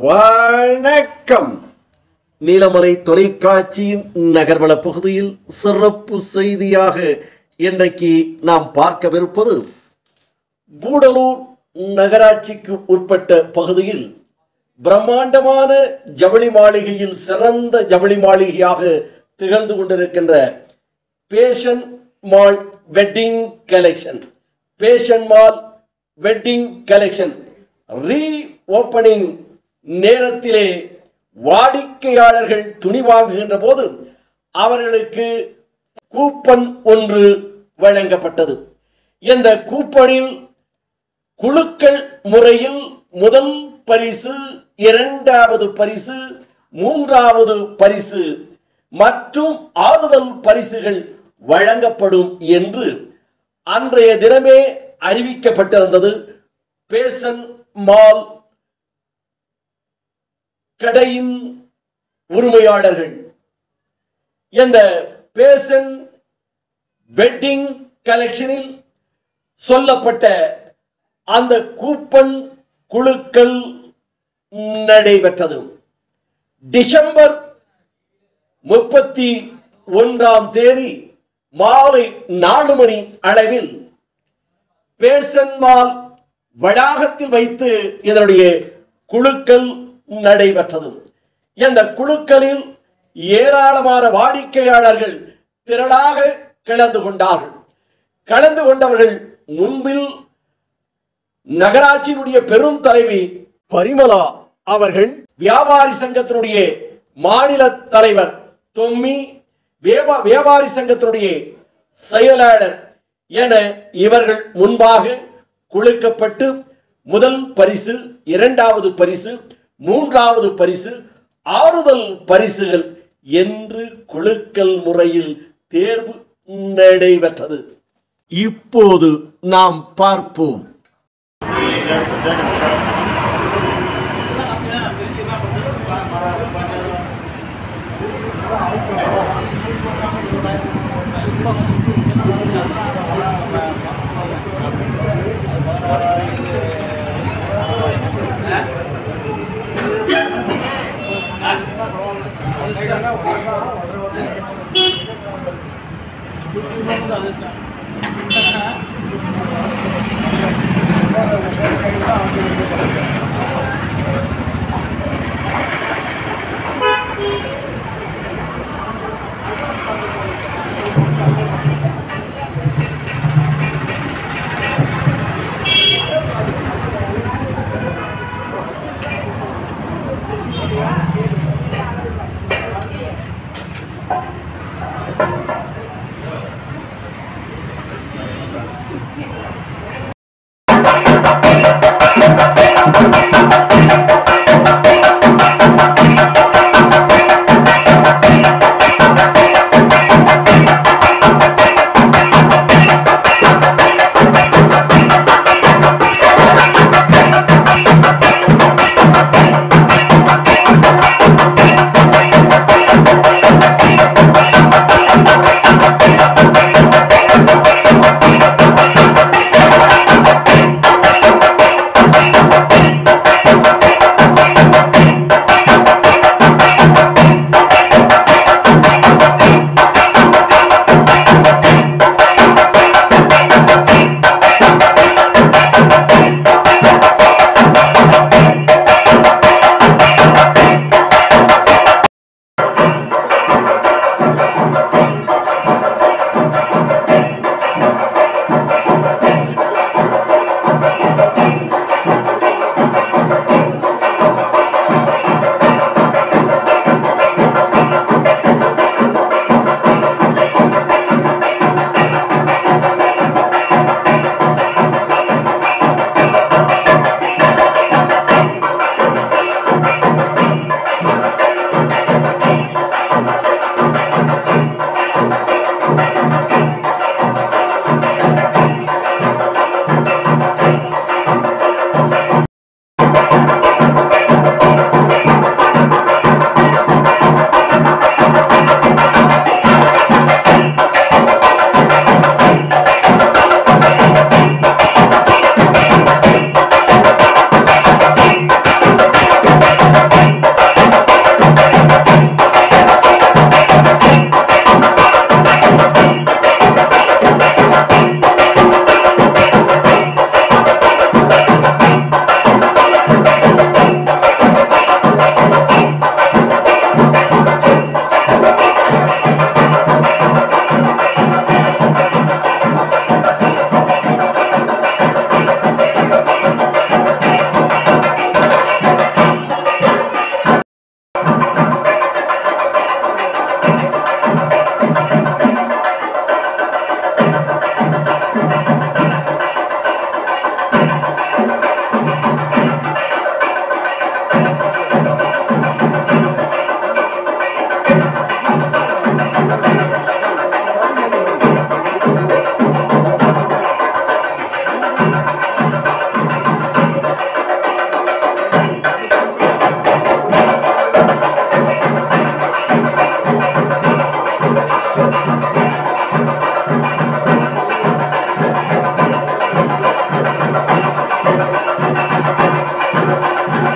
வணக்கம் நீலமலை தொலைக்காட்சியின் நகர்வள பகுதியில் சிறப்பு செய்தியாக இன்றைக்கு நாம் பார்க்கவிருப்பது கூடலூர் நகராட்சிக்கு உட்பட்ட பகுதியில் பிரம்மாண்டமான ஜவுளி மாளிகையில் சிறந்த ஜவுளி மாளிகையாக திகழ்ந்து கொண்டிருக்கின்ற fashion mall wedding collection fashion mall wedding collection reopening நேரத்திலே வாடிக்கையாளர்கள் துணி வாங்குகின்ற போது அவர்களுக்கு கூப்பன் ஒன்று வழங்கப்பட்டது இந்த கூப்பனில் குழுக்கள் முறையில் முதல் பரிசு இரண்டாவது பரிசு மூன்றாவது பரிசு மற்றும் ஆறுதல் பரிசுகள் வழங்கப்படும் என்று அன்றைய தினமே அறிவிக்கப்பட்டிருந்தது பேசன் மால் கடையின் உரிமையாளர்கள் இந்த பேசன் வெட்டிங் கலெக்ஷனில் சொல்லப்பட்ட அந்த கூப்பன் குழுக்கள் நடைபெற்றது டிசம்பர் முப்பத்தி ஒன்றாம் தேதி மாலை நாலு மணி அளவில் பேசன் மால் வளாகத்தில் வைத்து இதனுடைய குழுக்கள் நடைபெற்றது இந்த குழுக்களில் ஏராளமான வாடிக்கையாளர்கள் திரளாக கலந்து கொண்டார்கள் கலந்து கொண்டவர்கள் முன்பில் நகராட்சியினுடைய பெரும் தலைவி பரிமலா அவர்கள் வியாபாரி சங்கத்தினுடைய மாநில தலைவர் தொம்மி வியாபா- வியாபாரி சங்கத்தினுடைய செயலாளர் என இவர்கள் முன்பாக குழுக்கப்பட்டு முதல் பரிசு இரண்டாவது பரிசு மூன்றாவது பரிசு ஆறுதல் பரிசுகள் என்று குழுக்கள் முறையில் தேர்வு நடைபெற்றது இப்போது நாம் பார்ப்போம்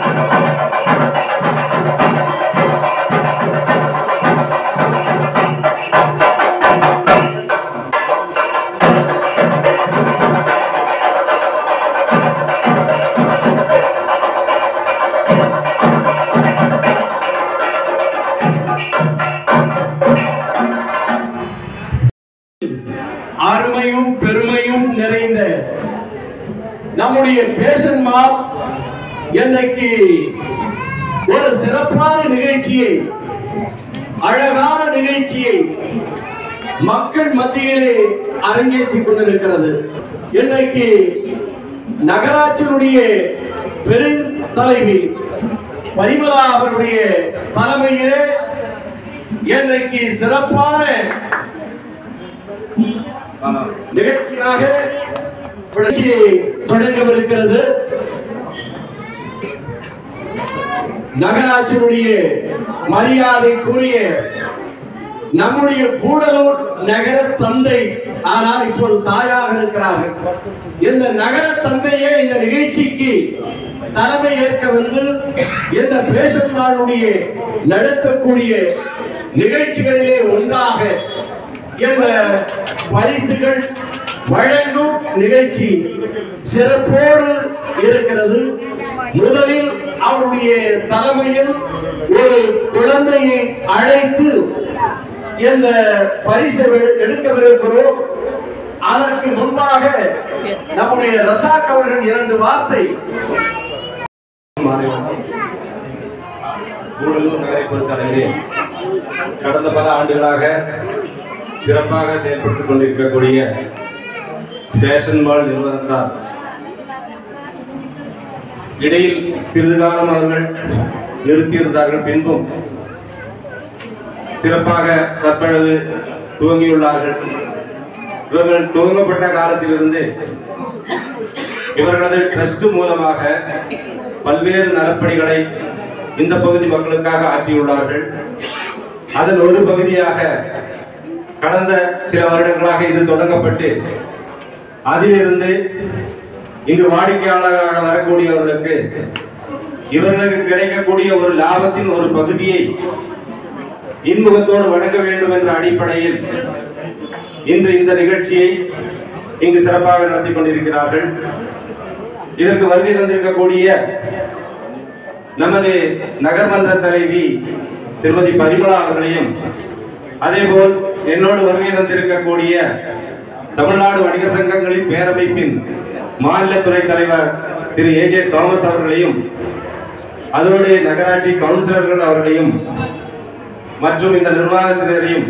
அருமையும் பெருமையும் நிறைந்த நம்முடைய பேஷன் மால் இன்னைக்கு ஒரு சிறப்பான நிகழ்ச்சியை அழகான நிகழ்ச்சியை மக்கள் மத்தியிலே அரங்கேற்றிக் கொண்டிருக்கிறது இன்றைக்கு நகராட்சியினுடைய பெரு தலைவி பரிமலா அவர்களுடைய தலைமையிலே இன்றைக்கு சிறப்பான நிகழ்ச்சியாக நிகழ்ச்சியை தொடங்கவிருக்கிறது நகராட்சியினுடைய மரியாதைக்குரிய நம்முடைய கூடலூர் நகர தந்தை ஆனால் இப்போது தாயாக இருக்கிறார்கள் இந்த நகர தந்தையே இந்த நிகழ்ச்சிக்கு தலைமை ஏற்க வந்து இந்த பேஷன் நாளுடைய நடத்தக்கூடிய நிகழ்ச்சிகளிலே ஒன்றாக இந்த பரிசுகள் வழங்கும் நிகழ்ச்சி சிறப்போடு இருக்கிறது முதலில் அவருடைய தலைமையில் ஒரு குழந்தையை அழைத்து இந்த பரிசை எடு- எடுக்கவிருக்கிறோம் அதற்கு முன்பாக நம்முடைய ரசாக் அவர்கள் இரண்டு வார்த்தை கூடலூர் நகரை பொறுத்தளவிலே கடந்த பல ஆண்டுகளாக சிறப்பாக செயல்பட்டுக் கொண்டிருக்கக்கூடிய ஃபேஷன் மால் நிறுவனத்தார் இடையில் சிறிது காலம் அவர்கள் நிறுத்தியிருந்தார்கள் பின்பும் சிறப்பாக தற்பொழுது துவங்கியுள்ளார்கள் இவர்கள் துவங்கப்பட்ட காலத்திலிருந்து இவர்களது ட்ரஸ்ட் மூலமாக பல்வேறு நலப்பணிகளை இந்த பகுதி மக்களுக்காக ஆற்றியுள்ளார்கள் அதன் ஒரு பகுதியாக கடந்த சில வருடங்களாக இது தொடங்கப்பட்டு அதிலிருந்து இங்கு வாடிக்கையாளராக வரக்கூடியவர்களுக்கு இவர்களுக்கு கிடைக்கக்கூடிய ஒரு லாபத்தின் ஒரு பகுதியை இன்முகத்தோடு வழங்க வேண்டும் என்ற அடிப்படையில் இன்று இந்த நிகழ்ச்சியை இங்கு சிறப்பாக நடத்தி கொண்டிருக்கிறார்கள் இதற்கு வருகை தந்திருக்கக்கூடிய நமது நகர்மன்ற தலைவி திருமதி பரிமளா அவர்களையும் அதேபோல் என்னோடு வருகை தந்திருக்கக்கூடிய தமிழ்நாடு வணிகர் சங்கங்களின் பேரமைப்பின் மாநில துணைத் தலைவர் திரு ஏஜே தாமஸ் அவர்களையும் அதோடு நகராட்சி கவுன்சிலர்கள் அவர்களையும் மற்றும் இந்த நிர்வாகத்தினரையும்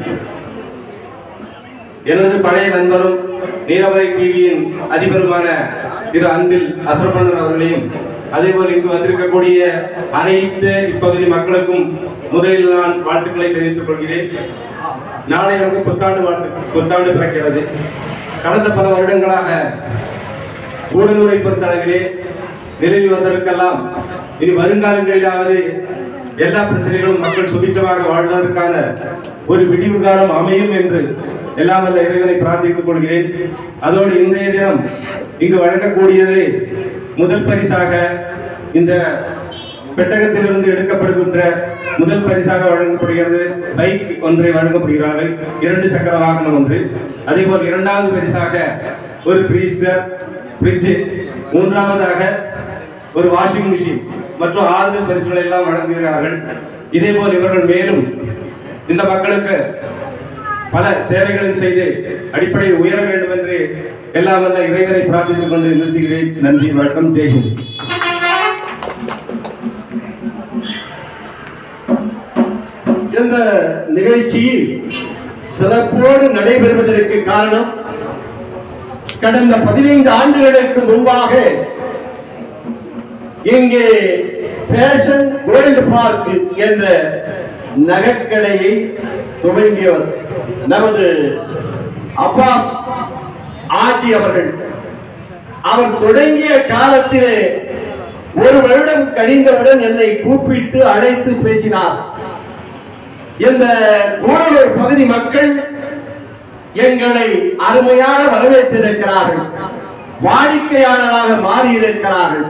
எனது பழைய நண்பரும் நீலமலை டிவியின் அதிபருமான திரு அன்பில் அசரப்பண்ணன் அவர்களையும் அதேபோல் இங்கு வந்திருக்கக்கூடிய அனைத்து இப்பகுதி மக்களுக்கும் முதலில் நான் வாழ்த்துக்களை தெரிவித்துக் கொள்கிறேன் நாளை நமக்கு புத்தாண்டு வாழ்த்து புத்தாண்டு பிறக்கிறது கடந்த பல வருடங்களாக கூடலூரை பொறுத்தளவிலே நிலவி வந்திருக்கலாம் இனி வருங்காலங்களிலாவது எல்லா பிரச்சனைகளும் மக்கள் சுபிச்சமாக வாழ்வதற்கான ஒரு விடிவு காலம் அமையும் என்று எல்லாம் வல்ல இறைவனை பிரார்த்தித்துக் கொள்கிறேன் அதோடு இன்றைய தினம் இங்கு வழங்கக்கூடியது முதல் பரிசாக இந்த பெட்டகத்திலிருந்து எடுக்கப்படுகின்ற முதல் பரிசாக வழங்கப்படுகிறது பைக் ஒன்றை வழங்கப்படுகிறார்கள் இரண்டு சக்கர வாகனம் ஒன்று அதேபோல் இரண்டாவது பரிசாக ஒரு ஃப்ரீசர் ஃப்ரிட்ஜ் மூன்றாவதாக ஒரு வாஷிங் மிஷின் மற்றும் ஆறுதல் பரிசுகளை எல்லாம் வழங்குகிறார்கள் இதேபோல் இவர்கள் மேலும் இந்த மக்களுக்கு பல சேவைகளையும் செய்து அடிப்படையில் உயர வேண்டும் என்று எல்லாம் வல்ல இறைவனை பிரார்த்தித்துக் கொண்டு நிறுத்துகிறேன் நன்றி வணக்கம் ஜெய்ஹிந்த் இந்த நிகழ்ச்சி சிறப்போடு நடைபெறுவதற்கு காரணம் கடந்த பதினைந்து ஆண்டுகளுக்கு முன்பாக இங்கே ஃபேஷன் வேர்ல்டு பார்க் என்ற நகைக்கடையை துவங்கியவர் நமது அப்பாஸ் ஆஜி அவர்கள் அவர் தொடங்கிய காலத்திலே ஒரு வருடம் கழிந்தவுடன் என்னை கூப்பிட்டு அழைத்து பேசினார் இந்த கூடலூர் பகுதி மக்கள் எங்களை அருமையாக வரவேற்றிருக்கிறார்கள் வாடிக்கையாளராக மாறியிருக்கிறார்கள்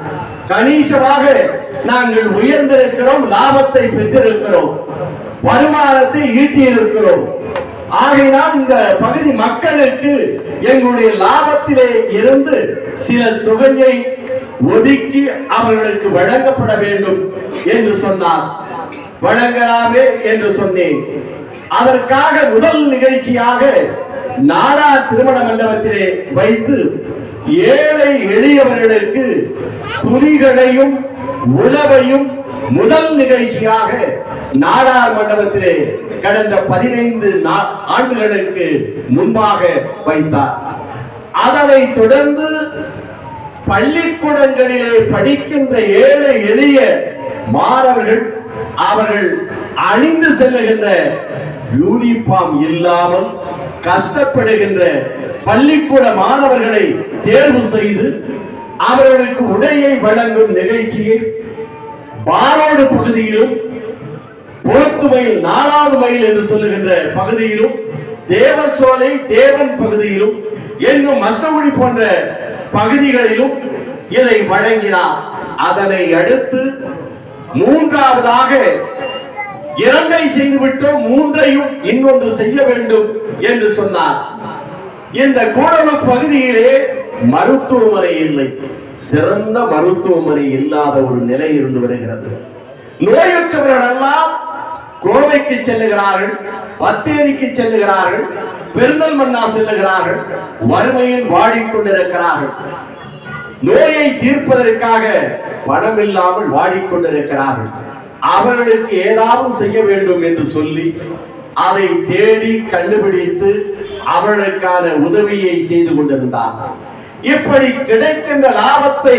கணிசமாக நாங்கள் உயர்ந்திருக்கிறோம் லாபத்தை பெற்றிருக்கிறோம் வருமானத்தை ஈட்டியிருக்கிறோம் ஆகையினால் இந்த பகுதி மக்களுக்கு எங்களுடைய லாபத்திலே இருந்து சில தொகையை ஒதுக்கி அவர்களுக்கு வழங்கப்பட வேண்டும் என்று சொன்னார் வழங்கலாமே என்று சொன்னேன் அதற்காக முதல் நிகழ்ச்சியாக நாடா திருமண மண்டபத்திலே வைத்து ஏழை எளியவர்களுக்கு துணிகளையும் உணவையும் முதல் நிகழ்ச்சியாக நாடார் மண்டபத்திலே கடந்த பதினைந்து நா- ஆண்டுகளுக்கு முன்பாக வைத்தார் அதனை தொடர்ந்து பள்ளிக்கூடங்களிலே படிக்கின்ற ஏழை எளிய மாணவர்கள் அவர்கள் அணிந்து செல்லுகின்ற யூனிஃபார்ம் இல்லாமல் கஷ்டப்படுகின்ற பள்ளிக்கூட மாணவர்களை தேர்வு செய்து அவர்களுக்கு உடையை வழங்கும் நிகழ்ச்சியை பாரோடு பகுதியிலும் போர்த்து மைல் நாலாவது மைல் என்று சொல்லுகின்ற பகுதியிலும் தேவர் சோலை தேவன் பகுதியிலும் எங்கும் மஸ்டகுடி போன்ற பகுதிகளிலும் இதை வழங்கினார் அதனை அடுத்து மூன்றாவதாக இரண்டை செய்துவிட்டோம் மூன்றையும் இன்னொன்று செய்ய வேண்டும் என்று சொன்னார் இந்த கூடலூர் பகுதியிலே மருத்துவமனை இல்லை சிறந்த மருத்துவமனை இல்லாத ஒரு நிலை இருந்து வருகிறது நோயற்றவர்கள் எல்லாம் கோவைக்கு செல்லுகிறார்கள் பத்தேரிக்கு செல்லுகிறார்கள் பெருந்தல்மண்ணா செல்லுகிறார்கள் வறுமையில் வாடிக்கொண்டிருக்கிறார்கள் நோயை தீர்ப்பதற்காக பணம் இல்லாமல் வாடிக்கொண்டிருக்கிறார்கள் அவர்களுக்கு ஏதாவது செய்ய வேண்டும் என்று சொல்லி அதை தேடி கண்டுபிடித்து அவர்களுக்கான உதவியை செய்து கொண்டிருந்தார் இப்படி கிடைக்கின்ற லாபத்தை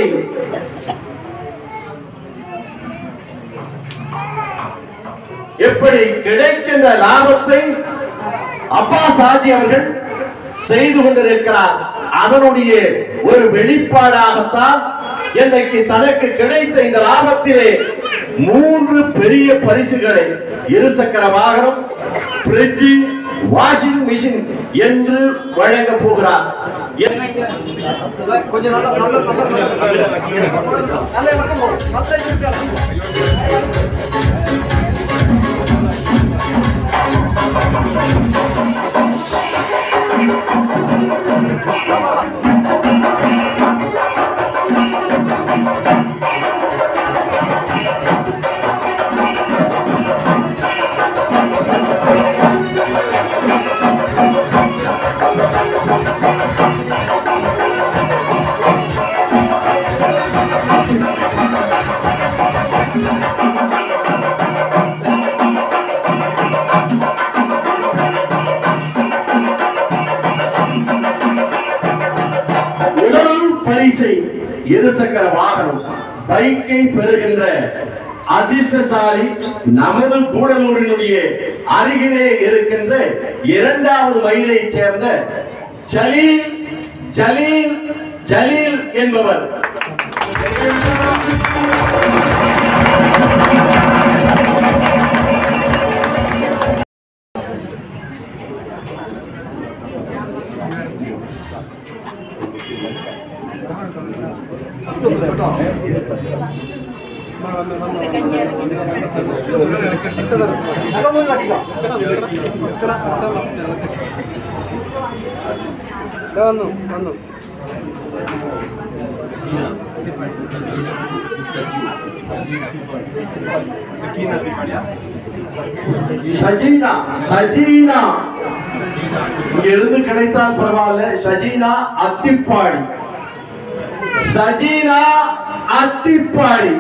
எப்படி கிடைக்கின்ற லாபத்தை அப்பாஸ் ஆஜி அவர்கள் செய்து கொண்டிருக்கிறார் அதனுடைய ஒரு வெளிப்பாடாகத்தான் இன்றைக்கு தனக்கு கிடைத்த இந்த லாபத்திலே மூன்று பெரிய பரிசுகளை இருசக்கர வாகனம் பிரிட்ஜ் வாஷிங் மிஷின் என்று வழங்க போகிறார் கொஞ்சம் நல்லா நல்ல நல்ல நல்ல பக்கம் போ. நல்ல இருக்கு. முதல் பரிசை இருசக்கர வாகனம் பைக்கை பெறுகின்ற அதிர்ஷ்டசாலி நமது கூடலூரினுடைய அருகிலே இருக்கின்ற இரண்டாவது மைலை சேர்ந்த ஜலீல் ஜலீல் ஜலீல் என்பவர் നല്ല മൂന്ന് കാട്ടിക്കോ. ഇക്കടാ, അത്ര ഇതാ വന്നു വന്നു சஜீனா சஜீனா இங்க இருந்து கிடைத்தால் பரவாயில்ல சஜீனா அத்திப்பாடி சஜீனா அத்திப்பாடி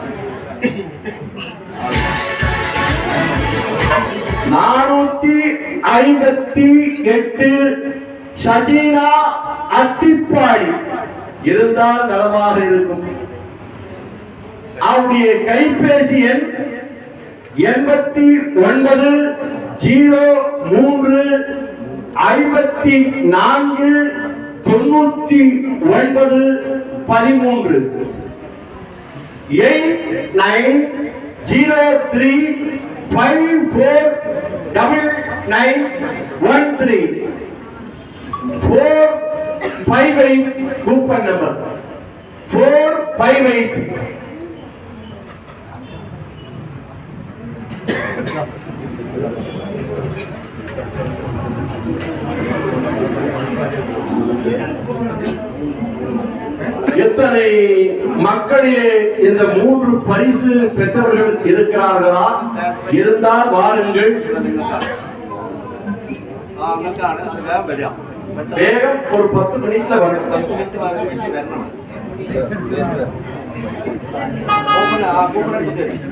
நானூத்தி ஐம்பத்தி எட்டு சஜீனா அத்திப்பாடி இருந்தால் நலமாக இருக்கும் அவருடைய கைபேசி எண் எண்பத்தி ஒன்பது ஜீரோ மூன்று ஐம்பத்தி நான்கு தொண்ணூத்தி ஒன்பது பதிமூன்று eight nine zero three five four double nine one three four five eight coupon number four five eight எத்தனை மக்களிலே இந்த மூன்று பரிசு பெற்றவர்கள் இருக்கிறார்களா இருந்தால் வாருங்கள் ആ അങ്ങനെയാണ് അത് വേഗം വരിക வேகம் ஒரு பத்து மினிட்ல வரும் പത്ത് മിനിറ്റ് പതിനഞ്ച് മിനിറ്റ് വരണം കൂപ്പൺ ആ കൂപ്പൺ എടുത്ത് തരും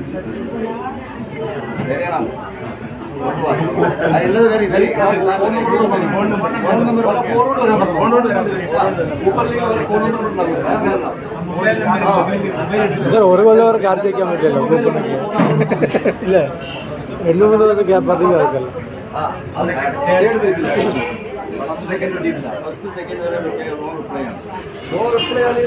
വരികണം എല്ലാം വരി വരി ഫോൺ നമ്പർ വരണം സർ ഒരു കൊല്ലം വരെ കാത്തു വയ്ക്കാൻ പറ്റില്ലല്ലോ കൂപ്പണൊക്കെ ഇല്ല രണ്ട് മൂന്ന് ദിവസം ഗ്യാപ്പ് അധികം ആക്കല്ലോ ഫസ്റ്റ് സെക്കൻഡ് വരെ നോ റിപ്ലൈ ആണ്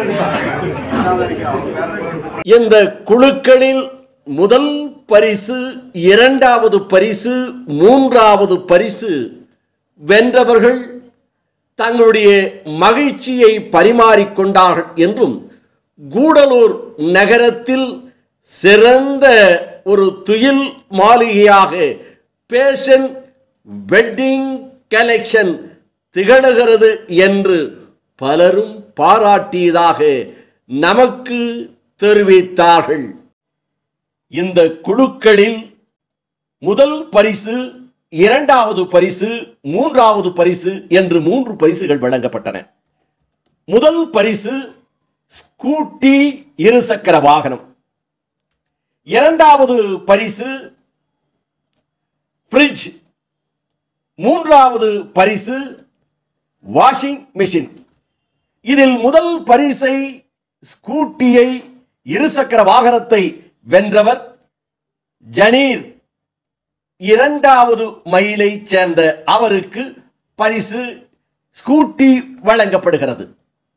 இந்த குழுக்களில் முதல் பரிசு இரண்டாவது பரிசு மூன்றாவது பரிசு வென்றவர்கள் தங்களுடைய மகிழ்ச்சியை பரிமாறிக்கொண்டார்கள் என்றும் கூடலூர் நகரத்தில் சிறந்த ஒரு துயில் மாளிகையாக பேஷன் வெட்டிங் கலெக்ஷன் திகழுகிறது என்று பலரும் பாராட்டியதாக நமக்கு தெரிவித்தார்கள் இந்த குழுக்களில் முதல் பரிசு இரண்டாவது பரிசு மூன்றாவது பரிசு என்று மூன்று பரிசுகள் வழங்கப்பட்டன முதல் பரிசு ஸ்கூட்டி இருசக்கர வாகனம் இரண்டாவது பரிசு ஃப்ரிட்ஜ் மூன்றாவது பரிசு வாஷிங் மெஷின் இதில் முதல் பரிசை ஸ்கூட்டியை இருசக்கர வாகனத்தை வென்றவர் ஜனீர் இரண்டாவது மைலை சேர்ந்த அவருக்கு பரிசு ஸ்கூட்டி வழங்கப்படுகிறது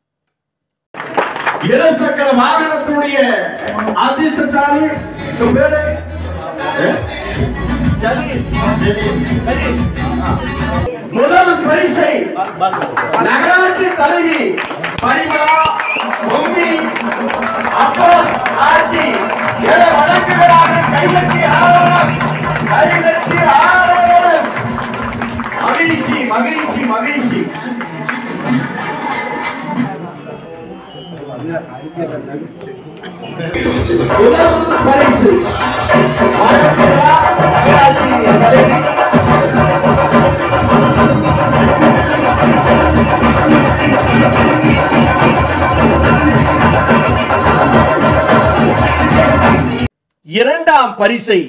இருசக்கர வாகனத்துடைய அதிர்ஷ்டசாலி உன் பேரு? ஏ? ஜலீல். ஜலீல். முதல் பரிசை நகராட்சி தலைவி பரிமளா பொம்மி அப்போஸ் ஆட்சி என வழங்குகிறார்கள் கைதட்டி ஆரவாரம் கைதட்டி ஆரவாரம் மகிழ்ச்சி மகிழ்ச்சி மகிழ்ச்சி முதல் பரிசு வழங்குகிறார் நகராட்சி தலைவி இரண்டாம் பரிசை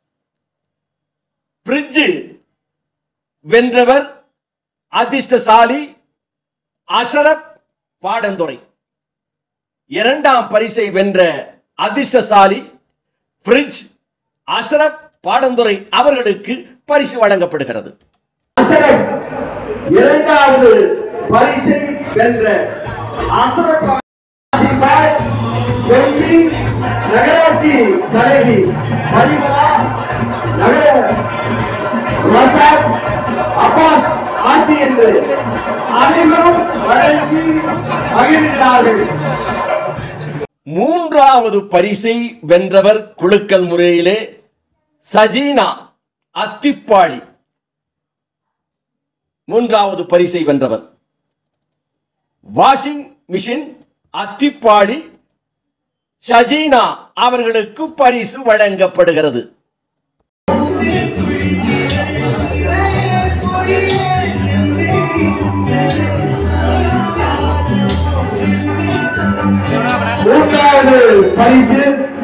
பிரிட்ஜ் வென்றவர் அதிர்ஷ்டசாலி அஷரப் பாடந்துரை இரண்டாம் பரிசை வென்ற அதிர்ஷ்டசாலி பிரிட்ஜ் அஷரப் பாடந்துரை அவர்களுக்கு பரிசு வழங்கப்படுகிறது அசரம் இரண்டாவது பரிசை வென்ற அசரம் ஆசிபாய் டெல்லி நகராட்சி தலைவி பரிமலா நகர ரசாத் அப்பாஸ் ஆட்சி என்று அனைவரும் வழங்கி மகிழ்கிறார்கள் மூன்றாவது பரிசை வென்றவர் குழுக்கள் முறையிலே சஜீனா அத்திப்பாளி மூன்றாவது பரிசை வென்றவர் வாஷிங் மிஷின் அத்திப்பாடி ஷஜீனா அவர்களுக்கு பரிசு வழங்கப்படுகிறது மூன்றாவது பரிசு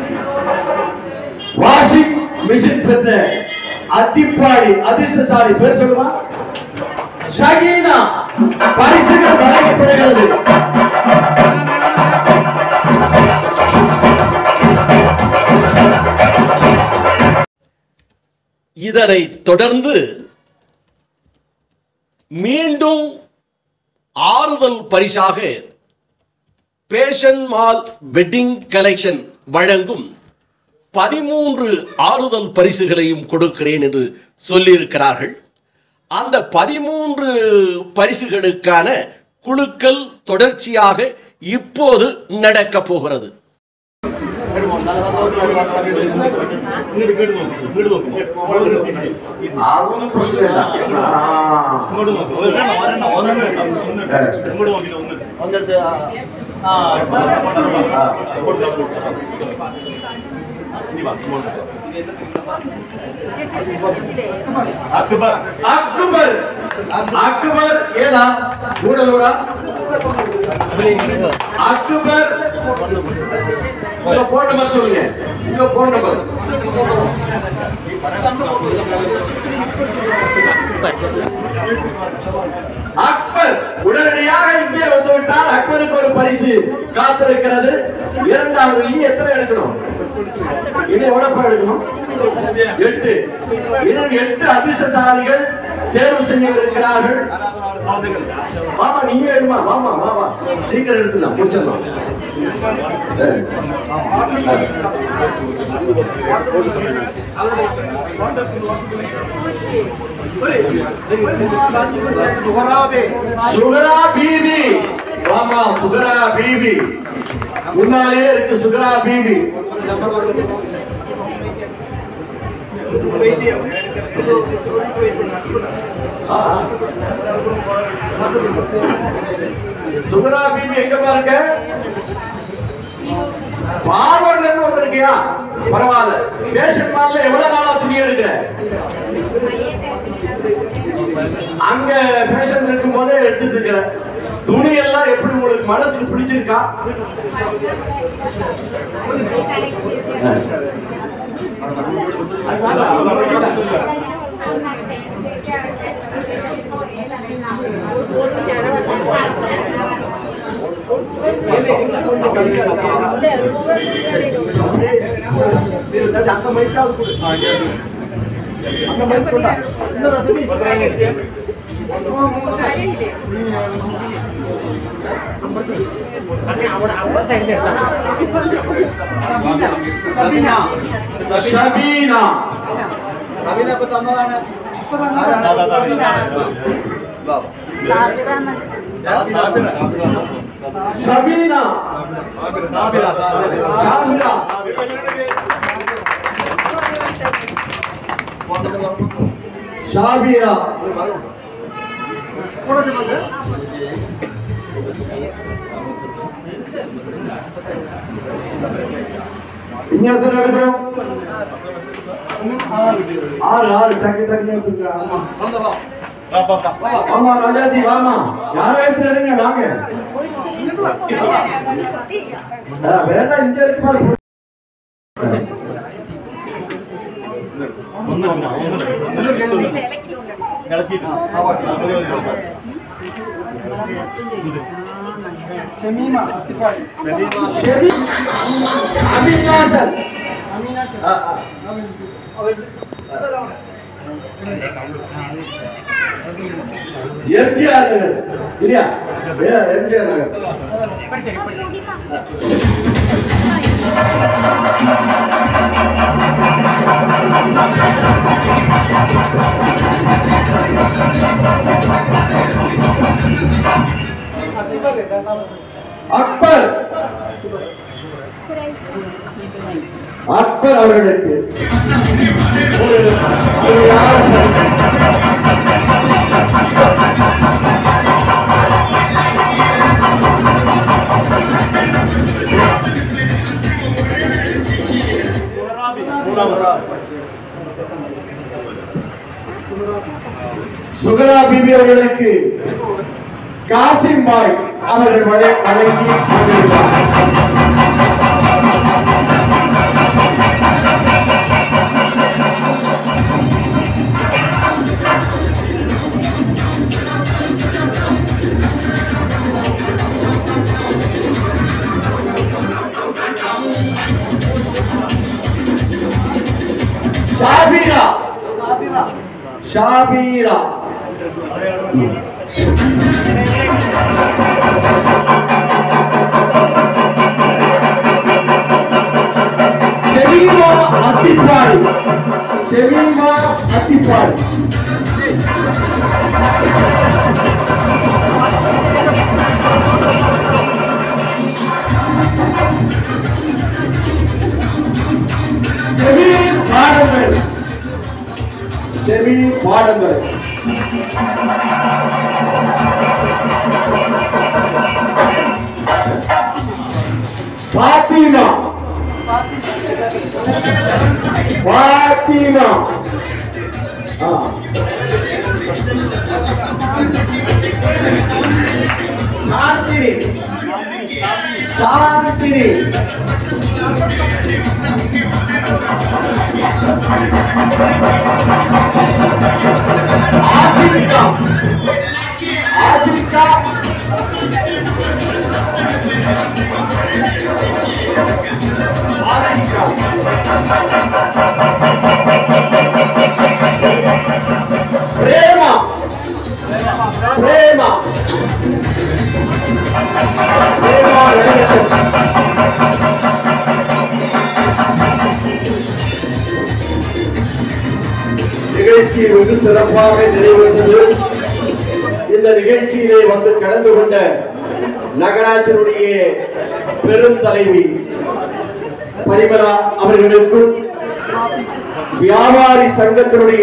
வாஷிங் மிஷின் பெற்ற அத்திப்பாடி அதிர்ஷ்டசாலி பேர் சொல்லுமா ஷகீனா பரிசுகள் வழங்கப்படுகிறது இதனை தொடர்ந்து மீண்டும் ஆறுதல் பரிசாக பேஷன் மால் வெட்டிங் கலெக்ஷன் வழங்கும் பதிமூன்று ஆறுதல் பரிசுகளையும் கொடுக்கிறேன் என்று சொல்லியிருக்கிறார்கள் அந்த பதிமூன்று பரிசுகளுக்கான குழுக்கள் தொடர்ச்சியாக இப்போது நடக்கப் போகிறது അതൊന്നും പ്രശ്നമില്ല ആ. അക്ബർ അക്ബർ ഏതാ കൂടലൂടാ அக்பர் உங்க போன் நம்பர் சொல்லுங்க உங்க போன் நம்பர் அக்பர் உடனடியாக இங்கே வந்துவிட்டால் அக்பருக்கு ஒரு பரிசு காத்திருக்கிறது இரண்டாவது இனி எத்தனை எடுக்கணும் இனி எவ்வளவு எடுக்கணும் எட்டு இன்னும் எட்டு அதிர்ஷ்டசாலிகள் தேர்வு செய்யவிருக்கிறார்கள் மாமா நீங்க வேணுமா மாமா மாமா சீக்கிரம் எடுத்துலாம் முடிச்சிடலாம் சுகரா பீபி மாமா சுகரா பீபி முன்னாலேயே இருக்கு சுகரா பீபி ஆ, ஆ. சுகரா பீபி எங்க பாருங்க பார்வர்ல இருந்து வந்திருக்கியா பரவாயில்ல பேஷன் மால்ல எவ்வளவு நாளா துணி எடுக்கிற அங்க ஃபேஷன் இருக்கும் போதே எடுத்துட்டு இருக்கிற துணி எல்லாம் எப்படி உங்களுக்கு மனசுக்கு பிடிச்சிருக்கா ഷബീന ഷബീന ഷാബിറ ഷാബിറ ഇനി എത്ര എടുക്കണം ஆறு ஆறு டக்கு டக்குன்னு எடுத்துங்க ஆமா ராஜாஜி வாமா யாரும் எடுத்து எடுங்க வாங்க ஆ, வேண்டாம் இங்க இருக்கு பாரு ஷெமி அபிநாசன் ஆ, ஆ. எம்ஜிஆர் நகர் இல்லையா ஏ, எம்ஜிஆர் நகர் அக்பர் அக்பர் அவர்களுக்கு ஒரு ஒரு யார் சுகரா பிபி அவர்களுக்கு காசிம் பாய் அவர்கள் வழி வழங்கி கொண்டிருக்கிறார். ஷாபீரா ஷாபீரா செவீமா அத்திப்பாடி செவீமா அத்திப்பாடி பாடங்கள் செவி பாடங்கள் பாத்திமா பாத்திமா ஆ. சாந்தினி சாந்தினி ஆசிரிகா ஆசிரிகா ஆசிரிகா பிரேமா பிரேமா பிரேமா லலிதன். நிகழ்ச்சி வெகு சிறப்பாக நிறைவேற்றது இந்த நிகழ்ச்சியிலே வந்து கலந்து கொண்ட நகராட்சியினுடைய பெரும் தலைவி பரிமலா அவர்களுக்கும் வியாபாரி சங்கத்தினுடைய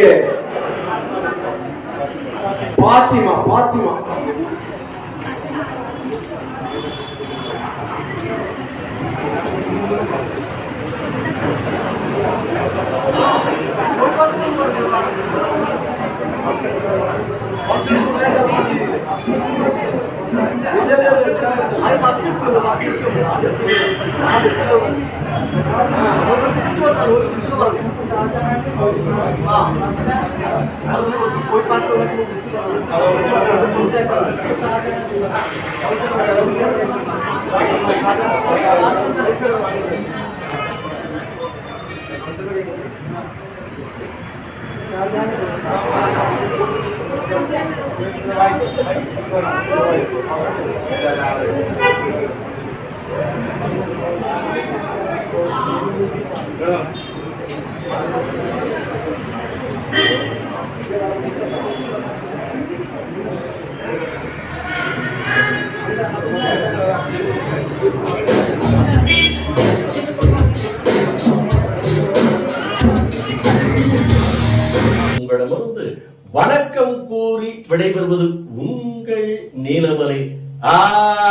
பாத்திமா பாத்திமா உங்களிடமிருந்து வணக்கம் கூறி விடைபெறுவது உங்கள் நீலமலை ஆ